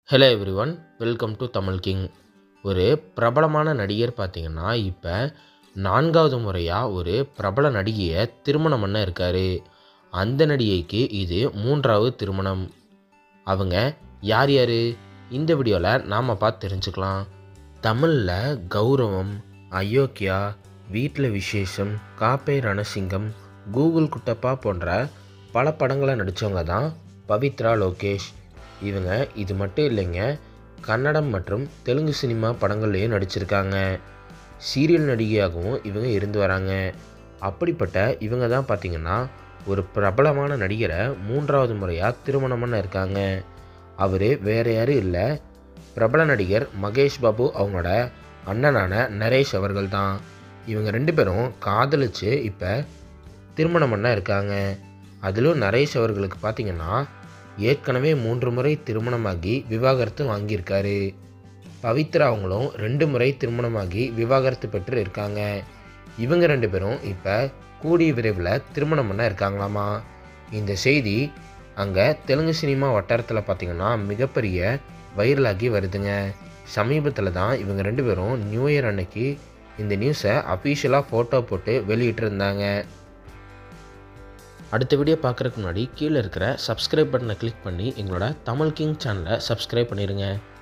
hello everyone welcome to Tamil king ஒரு பிரபலமான நடிகர் பார்த்தீங்கன்னா இப்போ நான்காவது முறையாக ஒரு பிரபல நடிகையை திருமணம் பண்ண இருக்கார் அந்த நடிகைக்கு இது மூன்றாவது திருமணம் அவங்க யார் யார் இந்த வீடியோவில் நாம் பார்த்து தெரிஞ்சுக்கலாம் தமிழில் கௌரவம் அயோக்கியா வீட்டில் விசேஷம் காப்பே ரணசிங்கம் கூகுள் குட்டப்பா போன்ற பல படங்களை நடித்தவங்க தான் பவித்ரா லோகேஷ் இவங்க இது மட்டும் இல்லைங்க கன்னடம் மற்றும் தெலுங்கு சினிமா படங்கள்லேயும் நடிச்சிருக்காங்க சீரியல் நடிகையாகவும் இவங்க இருந்து வராங்க அப்படிப்பட்ட இவங்க தான் பார்த்திங்கன்னா ஒரு பிரபலமான நடிகரை மூன்றாவது முறையாக திருமணம் பண்ண இருக்காங்க அவர் வேறு யாரும் இல்லை பிரபல நடிகர் மகேஷ் பாபு அவங்களோட அண்ணனான நரேஷ் அவர்கள் தான் இவங்க ரெண்டு பேரும் காதலிச்சு இப்போ திருமணம் பண்ண இருக்காங்க அதிலும் நரேஷ் அவர்களுக்கு பார்த்திங்கன்னா ஏற்கனவே மூன்று முறை திருமணமாகி விவாகரத்து வாங்கியிருக்காரு பவித்ரா அவங்களும் ரெண்டு முறை திருமணமாகி விவாகரத்து பெற்று இருக்காங்க இவங்க ரெண்டு பேரும் இப்போ கூடிய விரைவில் திருமணம் பண்ண இருக்காங்களாமா இந்த செய்தி அங்கே தெலுங்கு சினிமா வட்டாரத்தில் பார்த்திங்கன்னா மிகப்பெரிய வைரலாகி வருதுங்க சமீபத்தில் தான் இவங்க ரெண்டு பேரும் நியூ இயர் அன்னைக்கு இந்த நியூஸை அஃபீஷியலாக ஃபோட்டோ போட்டு வெளியிட்டிருந்தாங்க அடுத்த வீடியோ பார்க்குறதுக்கு முன்னாடி கீழே இருக்கிற சப்ஸ்கிரைப் பட்டனை கிளிக் பண்ணி எங்களோட தமிழ் கிங் சேனலை சப்ஸ்கிரைப் பண்ணிடுங்க